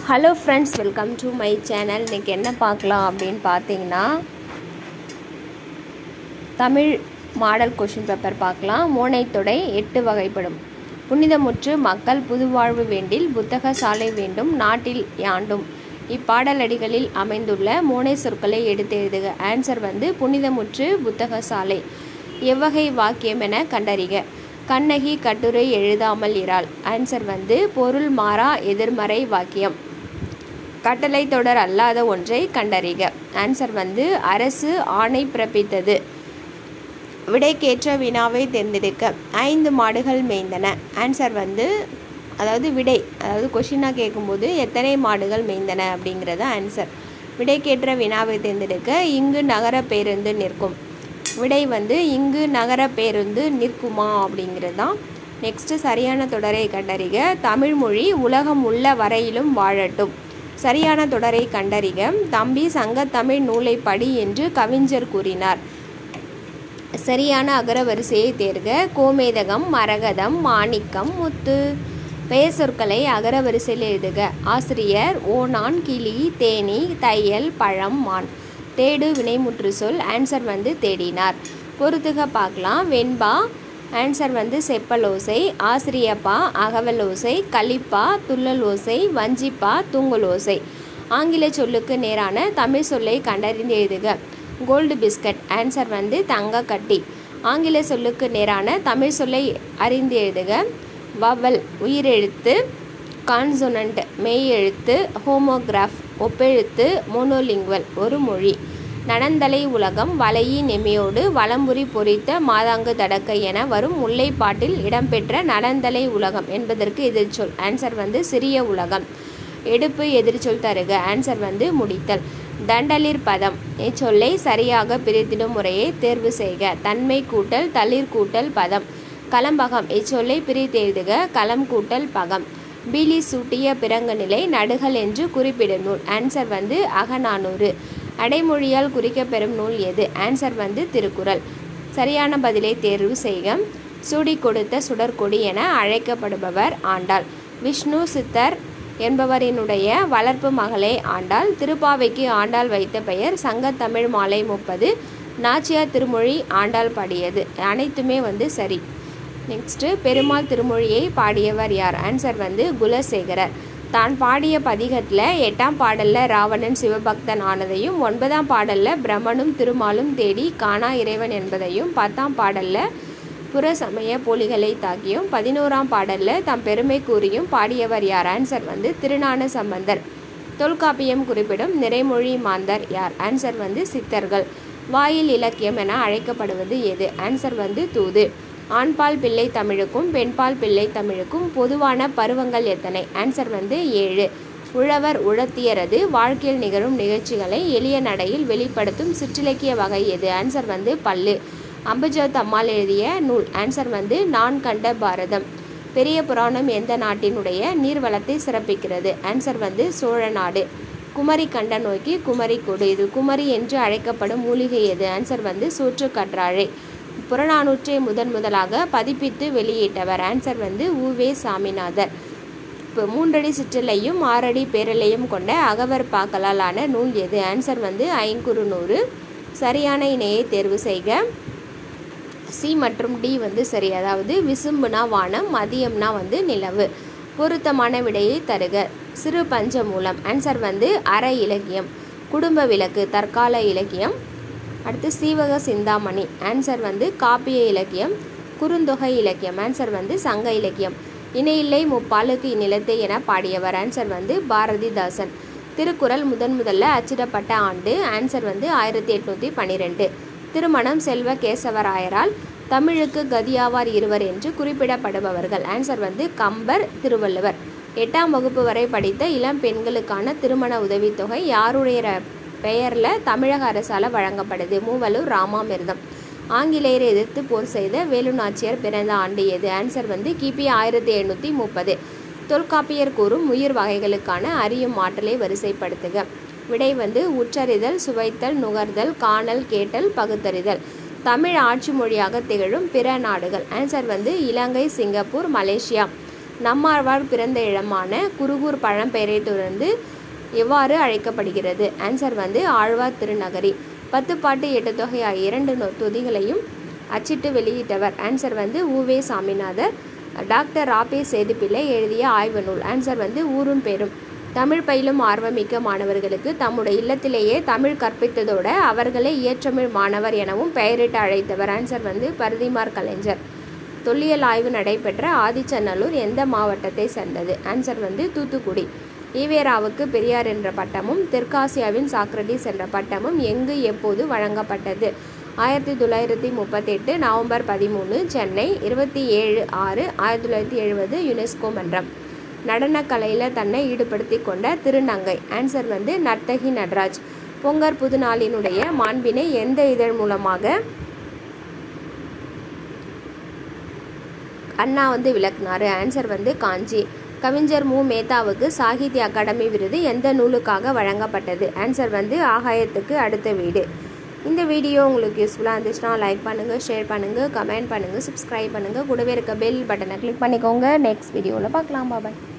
hello friends welcome to my channel இன்றைக்கி என்ன பார்க்கலாம் அப்படின்னு பார்த்தீங்கன்னா தமிழ் மாடல் கொஷின் பேப்பர் பார்க்கலாம் மோனைத்தொடை எட்டு வகைப்படும் புனிதமுற்று மக்கள் புதுவாழ்வு வேண்டில் புத்தக சாலை வேண்டும் நாட்டில் யாண்டும் இப்பாடலடிகளில் அமைந்துள்ள மோனை சொற்களை எடுத்து எழுதுக ஆன்சர் வந்து புனிதமுற்று புத்தக சாலை எவ்வகை வாக்கியம் என கண்டறிக கண்ணகி கட்டுரை எழுதாமல் இராள் ஆன்சர் வந்து பொருள் மாறா எதிர்மறை வாக்கியம் கட்டளை தொடர் அல்லாத ஒன்றை கண்டறிக ஆன்சர் வந்து அரசு ஆணை பிறப்பித்தது விடைக்கேற்ற வினாவை தேர்ந்தெடுக்க ஐந்து மாடுகள் மேய்ந்தன ஆன்சர் வந்து அதாவது விடை அதாவது கொஷினாக கேட்கும்போது எத்தனை மாடுகள் மேய்ந்தன அப்படிங்கிறது ஆன்சர் விடைக்கேற்ற வினாவை தேர்ந்தெடுக்க இங்கு நகர பேருந்து நிற்கும் விடை வந்து இங்கு நகர பேருந்து நிற்குமா அப்படிங்கிறது தான் நெக்ஸ்ட்டு சரியான தொடரை கண்டறிக தமிழ்மொழி உலகம் உள்ள வரையிலும் வாழட்டும் சரியான தொடரை கண்டறிக தம்பி சங்கத்தமிழ் நூலை படி என்று கவிஞர் கூறினார் சரியான அகரவரிசையை தேர்க கோமேதகம் மரகதம் மாணிக்கம் முத்து பெயர் சொற்களை அகரவரிசையில் எழுதுக ஆசிரியர் ஓனான் கிளி தேனி தையல் பழம் மான் தேடு வினைமுற்று சொல் ஆன்சர் வந்து தேடினார் பொறுத்துக பார்க்கலாம் வெண்பா ஆன்சர் வந்து செப்பலோசை ஆசிரியப்பா அகவலோசை கலிப்பா துள்ளலோசை வஞ்சிப்பா தூங்கலோசை ஆங்கில சொல்லுக்கு நேரான தமிழ் சொல்லை கண்டறிந்து எழுதுக கோல்டு பிஸ்கட் ஆன்சர் வந்து தங்க கட்டி ஆங்கில சொல்லுக்கு நேரான தமிழ் சொல்லை அறிந்து எழுதுக வவல் உயிரெழுத்து கான்சொனண்ட் மெய் எழுத்து ஹோமோகிராஃப் ஒப்பெழுத்து மோனோலிங்குவல் ஒரு மொழி நடந்தலை உலகம் வலையி நெமியோடு வலம்புரி பொறித்த மாதாங்கு தடக்கை என வரும் முல்லைப்பாட்டில் இடம்பெற்ற நடந்தலை உலகம் என்பதற்கு எதிர்ச்சொல் ஆன்சர் வந்து சிறிய உலகம் எடுப்பு எதிர்ச்சொல் தருக ஆன்சர் வந்து முடித்தல் தண்டலிர் பதம் இச்சொல்லை சரியாக பிரித்திடும் முறையை தேர்வு செய்க தன்மை கூட்டல் தளிர் கூட்டல் பதம் கலம்பகம் இச்சொல்லை பிரித்து எழுதுக களம் கூட்டல் பகம் பீலி சூட்டிய பிறங்கு நிலை நடுகள் என்று குறிப்பிடும் நூல் ஆன்சர் வந்து அகநானூறு அடைமொழியால் குறிக்கப்பெறும் நூல் எது ஆன்சர் வந்து திருக்குறள் சரியான பதிலை தேர்வு செய்க சூடி கொடுத்த சுடற்கொடி என அழைக்கப்படுபவர் ஆண்டாள் விஷ்ணு சித்தர் என்பவரினுடைய வளர்ப்பு மகளே ஆண்டாள் திருப்பாவைக்கு ஆண்டாள் வைத்த பெயர் சங்கத்தமிழ் மாலை முப்பது நாச்சியார் திருமொழி ஆண்டாள் பாடியது அனைத்துமே வந்து சரி நெக்ஸ்ட்டு பெருமாள் திருமொழியை பாடியவர் யார் ஆன்சர் வந்து குலசேகரர் தான் பாடிய பதிகத்தில் எட்டாம் பாடலில் ராவணன் சிவபக்தன் ஆனதையும் ஒன்பதாம் பாடலில் பிரம்மனும் திருமாலும் தேடி காணா இறைவன் என்பதையும் பத்தாம் பாடலில் புற சமய போலிகளை தாக்கியும் பதினோராம் பாடலில் தம் பெருமை கூறியும் பாடியவர் யார் ஆன்சர் வந்து திருநான சம்பந்தர் தொல்காப்பியம் குறிப்பிடும் நிறைமொழி மாந்தர் யார் ஆன்சர் வந்து சித்தர்கள் வாயில் இலக்கியம் என அழைக்கப்படுவது எது ஆன்சர் வந்து தூது ஆண்பால் பிள்ளை தமிழுக்கும் பெண்பால் பிள்ளை தமிழுக்கும் பொதுவான பருவங்கள் எத்தனை ஆன்சர் வந்து ஏழு உழவர் உழத்தியரது வாழ்க்கையில் நிகழும் நிகழ்ச்சிகளை எளிய நடையில் வெளிப்படுத்தும் சிற்றிலக்கிய வகை எது ஆன்சர் வந்து பல்லு அம்புஜோத் அம்மாள் எழுதிய நூல் ஆன்சர் வந்து நான் கண்ட பாரதம் பெரிய புராணம் எந்த நாட்டினுடைய நீர்வளத்தை சிறப்பிக்கிறது ஆன்சர் வந்து சோழ நாடு குமரி கண்ட நோய்க்கு குமரி கொடு இது குமரி என்று அழைக்கப்படும் மூலிகை எது ஆன்சர் வந்து சூற்று கற்றாழை புறநானூற்றை முதன் முதலாக பதிப்பித்து வெளியிட்டவர் ஆன்சர் வந்து உவே சாமிநாதர் இப்போ மூன்றடி சிற்றலையும் ஆறடி பேரலையும் கொண்ட அகவர் பாக்கலாலான நூல் எது ஆன்சர் வந்து ஐங்குறுநூறு சரியான இணையை தேர்வு செய்க சி மற்றும் டி வந்து சரி அதாவது விசும்புனா வானம் மதியம்னா வந்து நிலவு பொருத்தமான விடையை தருக சிறு பஞ்சமூலம் ஆன்சர் வந்து அற இலக்கியம் குடும்ப விளக்கு தற்கால இலக்கியம் அடுத்து சீவக சிந்தாமணி ஆன்சர் வந்து காப்பிய இலக்கியம் குறுந்தொகை இலக்கியம் ஆன்சர் வந்து சங்க இலக்கியம் இணையில்லை முப்பாலுக்கு இந்நிலத்தை என பாடியவர் ஆன்சர் வந்து பாரதிதாசன் திருக்குறள் முதன் முதல்ல அச்சிடப்பட்ட ஆண்டு ஆன்சர் வந்து ஆயிரத்தி எட்நூற்றி பன்னிரெண்டு திருமணம் செல்வ கேசவராயரால் தமிழுக்கு கதியாவார் இருவர் என்று குறிப்பிடப்படுபவர்கள் ஆன்சர் வந்து கம்பர் திருவள்ளுவர் எட்டாம் வகுப்பு வரை படித்த இளம் பெண்களுக்கான திருமண உதவித்தொகை யாருடைய பெயரில் தமிழக அரசால் வழங்கப்படுது மூவலூர் ராமாமிர்தம் ஆங்கிலேயரை எதிர்த்து போர் செய்த வேலுநாச்சியார் பிறந்த ஆண்டு எது ஆன்சர் வந்து கிபி ஆயிரத்தி எழுநூற்றி முப்பது தொல்காப்பியர் கூறும் உயிர் வகைகளுக்கான அறியும் ஆற்றலை வரிசைப்படுத்துக விடை வந்து உற்றறிதல் சுவைத்தல் நுகர்தல் காணல் கேட்டல் பகுத்தறிதல் தமிழ் ஆட்சி மொழியாக திகழும் பிற நாடுகள் ஆன்சர் வந்து இலங்கை சிங்கப்பூர் மலேசியா நம்மாழ்வார் பிறந்த இடமான குருகூர் பழம்பெயரை தொடர்ந்து எவ்வாறு அழைக்கப்படுகிறது ஆன்சர் வந்து ஆழ்வார் திருநகரி பத்து பாட்டு எட்டு தொகை ஆகிய இரண்டு நொ- தொதிகளையும் அச்சிட்டு வெளியிட்டவர் ஆன்சர் வந்து உவே சாமிநாதர் டாக்டர் ராபே சேதுப்பிள்ளை எழுதிய ஆய்வு நூல் ஆன்சர் வந்து ஊரும் பேரும் தமிழ் பயிலும் ஆர்வமிக்க மாணவர்களுக்கு தம்முடைய இல்லத்திலேயே தமிழ் கற்பித்ததோட அவர்களை இயற்றமிழ் மாணவர் எனவும் பெயரிட்டு அழைத்தவர் ஆன்சர் வந்து பரதிமார் கலைஞர் தொல்லியல் ஆய்வு நடைபெற்ற ஆதிச்சநல்லூர் எந்த மாவட்டத்தை சேர்ந்தது ஆன்சர் வந்து தூத்துக்குடி ஈவேராவுக்கு பெரியார் என்ற பட்டமும் தெற்காசியாவின் சாக்ரட்டிஸ் என்ற பட்டமும் எங்கு எப்போது வழங்கப்பட்டது ஆயிரத்தி தொள்ளாயிரத்தி முப்பத்தெட்டு நவம்பர் பதிமூணு சென்னை இருபத்தி ஏழு ஆறு ஆயிரத்தி தொள்ளாயிரத்தி எழுபது யுனெஸ்கோ மன்றம் நடனக்கலையில் தன்னை ஈடுபடுத்தி கொண்ட திருநங்கை ஆன்சர் வந்து நர்த்தகி நடராஜ் பொங்கற் புதுநாளினுடைய மாண்பினை எந்த இதழ் மூலமாக அண்ணா வந்து விளக்குனாரு ஆன்சர் வந்து காஞ்சி கவிஞர் மு மேத்தாவுக்கு சாகித்ய அகாடமி விருது எந்த நூலுக்காக வழங்கப்பட்டது ஆன்சர் வந்து ஆகாயத்துக்கு அடுத்த வீடு இந்த வீடியோ உங்களுக்கு யூஸ்ஃபுல்லாக இருந்துச்சுன்னா லைக் பண்ணுங்கள் ஷேர் பண்ணுங்கள் கமெண்ட் பண்ணுங்கள் சப்ஸ்கிரைப் பண்ணுங்கள் கூடவே இருக்க பெல் பட்டனை கிளிக் பண்ணிக்கோங்க நெக்ஸ்ட் வீடியோவில் பார்க்கலாம் பாபாய்